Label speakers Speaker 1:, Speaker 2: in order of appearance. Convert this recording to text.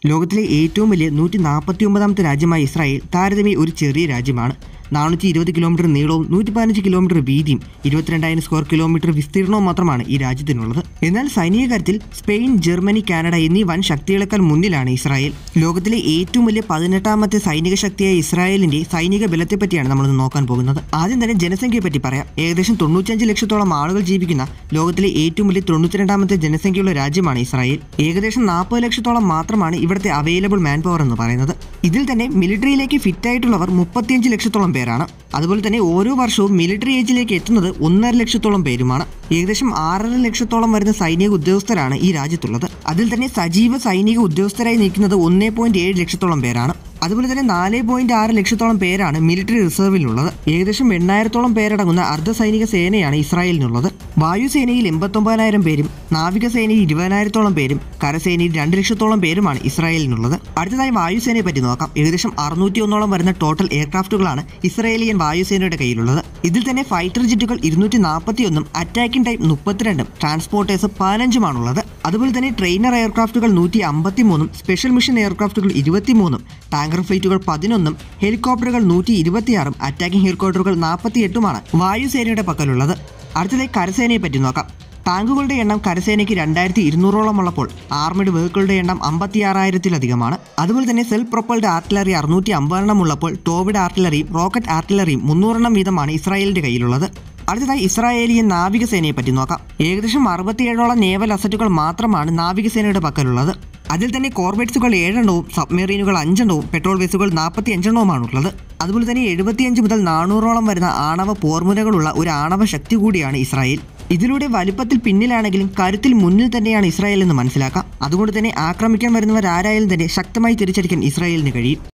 Speaker 1: ലോകത്തിലെ ഏറ്റവും വലിയ നൂറ്റി നാൽപ്പത്തി ഒമ്പതാമത്തെ രാജ്യമായ ഇസ്രായേൽ താരതമ്യം ഒരു ചെറിയ രാജ്യമാണ് നാനൂറ്റി ഇരുപത് കിലോമീറ്റർ നീളവും നൂറ്റി പതിനഞ്ച് കിലോമീറ്റർ വീതിയും ഇരുപത്തിരണ്ടായിരം സ്ക്വയർ കിലോമീറ്റർ വിസ്തീർണവും മാത്രമാണ് ഈ രാജ്യത്തിനുള്ളത് എന്നാൽ സൈനിക കാര്യത്തിൽ സ്പെയിൻ ജർമ്മനി കാനഡ എന്നീ വൻ ശക്തികളെക്കാൾ മുന്നിലാണ് ഇസ്രായേൽ ലോകത്തിലെ ഏറ്റവും വലിയ പതിനെട്ടാമത്തെ സൈനിക ശക്തിയായ ഇസ്രായേലിന്റെ സൈനിക ബലത്തെ പറ്റിയാണ് നമ്മൾ ഇന്ന് നോക്കാൻ പോകുന്നത് ആദ്യം തന്നെ ജനസംഖ്യയെ പറ്റി പറയാം ഏകദേശം തൊണ്ണൂറ്റഞ്ച് ലക്ഷത്തോളം ആളുകൾ ജീവിക്കുന്ന ലോകത്തിലെ ഏറ്റവും വലിയ തൊണ്ണൂറ്റിരണ്ടാമത്തെ ജനസംഖ്യയുള്ള രാജ്യമാണ് ഇസ്രായേൽ ഏകദേശം നാൽപ്പത് ലക്ഷത്തോളം മാത്രമാണ് ഇവിടുത്തെ അവൈലബിൾ മാൻ പവർ എന്ന് പറയുന്നത് ഇതിൽ തന്നെ മിലിറ്ററിയിലേക്ക് ഫിറ്റ് ആയിട്ടുള്ളവർ മുപ്പത്തിയഞ്ച് ലക്ഷത്തോളം പേരാണ് അതുപോലെ തന്നെ ഓരോ വർഷവും മിലിറ്ററി ഏജിലേക്ക് എത്തുന്നത് ഒന്നര ലക്ഷത്തോളം പേരുമാണ് ഏകദേശം ആറര ലക്ഷത്തോളം വരുന്ന സൈനിക ഉദ്യോഗസ്ഥരാണ് ഈ രാജ്യത്തുള്ളത് അതിൽ തന്നെ സജീവ സൈനിക ഉദ്യോഗസ്ഥരായി നിൽക്കുന്നത് ഒന്നേ പോയിന്റ് ഏഴ് ലക്ഷത്തോളം പേരാണ് അതുപോലെ തന്നെ നാല് പോയിന്റ് ആറ് ലക്ഷത്തോളം പേരാണ് മിലിറ്ററി റിസർവിലുള്ളത് ഏകദേശം എണ്ണായിരത്തോളം പേരടങ്ങുന്ന അർദ്ധ സൈനിക സേനയാണ് ഇസ്രായേലിനുള്ളത് വായുസേനയിൽ എൺപത്തൊമ്പതിനായിരം പേരും നാവികസേനയിൽ ഇരുപതിനായിരത്തോളം പേരും കരസേനയിൽ രണ്ട് ലക്ഷത്തോളം പേരുമാണ് ഇസ്രായേലിനുള്ളത് അടുത്തതായി വായുസേനയെ പറ്റി നോക്കാം ഏകദേശം അറുന്നൂറ്റി ഒന്നോളം വരുന്ന ടോട്ടൽ എയർക്രാഫ്റ്റുകളാണ് ഇസ്രായേലിയൻ വായുസേനയുടെ കയ്യിലുള്ളത് ഇതിൽ തന്നെ ഫൈറ്റർ ജെറ്റുകൾ ഇരുന്നൂറ്റി നാൽപ്പത്തി ഒന്നും അറ്റാക്കിംഗ് ടൈപ്പ് മുപ്പത്തിരണ്ടും ട്രാൻസ്പോർട്ടേഴ്സ് പതിനഞ്ചുമാണുള്ളത് അതുപോലെ തന്നെ ട്രെയിനർ എയർക്രാഫ്റ്റുകൾ നൂറ്റി അമ്പത്തി മൂന്നും സ്പെഷ്യൽ മിഷൻ എയർക്രാഫ്റ്റുകൾ ഇരുപത്തിമൂന്നും ടാങ്കർ ഫ്ലൈറ്റുകൾ പതിനൊന്നും ഹെലികോപ്റ്ററുകൾ നൂറ്റി ഇരുപത്തിയാറും അറ്റാക്കിംഗ് ഹെലികോപ്റ്ററുകൾ നാൽപ്പത്തി എട്ടുമാണ് വായുസേനയുടെ പക്കലുള്ളത് അടുത്തതായി കരസേനയെ പറ്റി നോക്കാം ടാങ്കുകളുടെ എണ്ണം കരസേനയ്ക്ക് രണ്ടായിരത്തി ഇരുന്നൂറോളം ഉള്ളപ്പോൾ ആർമിഡ് വെഹിക്കിളുടെ എണ്ണം അമ്പത്തിയാറായിരത്തിലധികമാണ് അതുപോലെ തന്നെ സെൽഫ് പ്രൊപ്പൽഡ് ആർട്ടിലറി അറുന്നൂറ്റി അമ്പതെണ്ണം ഉള്ളപ്പോൾ ടോവിഡ് ആർട്ടിലറിയും റോക്കറ്റ് ആർട്ടിലറിയും മുന്നൂറെണ്ണം വീതമാണ് ഇസ്രായേലിന്റെ കയ്യിലുള്ളത് അടുത്തതായി ഇസ്രായേലിയൻ നാവികസേനയെ പറ്റി നോക്കാം ഏകദേശം അറുപത്തിയേഴോളം നേവൽ അസറ്റുകൾ മാത്രമാണ് നാവികസേനയുടെ പക്കലുള്ളത് അതിൽ തന്നെ കോർബെറ്റ്സുകൾ ഏഴെണ്ണവും സബ്മെറീനുകൾ അഞ്ചെണ്ണവും പെട്രോൾ ബേസുകൾ നാൽപ്പത്തി അഞ്ചെണ്ണവുമാണുള്ളത് അതുപോലെ തന്നെ എഴുപത്തിയഞ്ച് മുതൽ നാനൂറോളം വരുന്ന ആണവ പോർമുനകളുള്ള ഒരു ആണവ ശക്തി കൂടിയാണ് ഇസ്രായേൽ ഇതിലൂടെ വലുപ്പത്തിൽ പിന്നിലാണെങ്കിലും കരുത്തിൽ മുന്നിൽ തന്നെയാണ് ഇസ്രായേൽ എന്ന് മനസ്സിലാക്കാം അതുകൊണ്ട് തന്നെ ആക്രമിക്കാൻ വരുന്നവരാരായാലും തന്നെ ശക്തമായി തിരിച്ചടിക്കാൻ ഇസ്രായേലിന് കഴിയും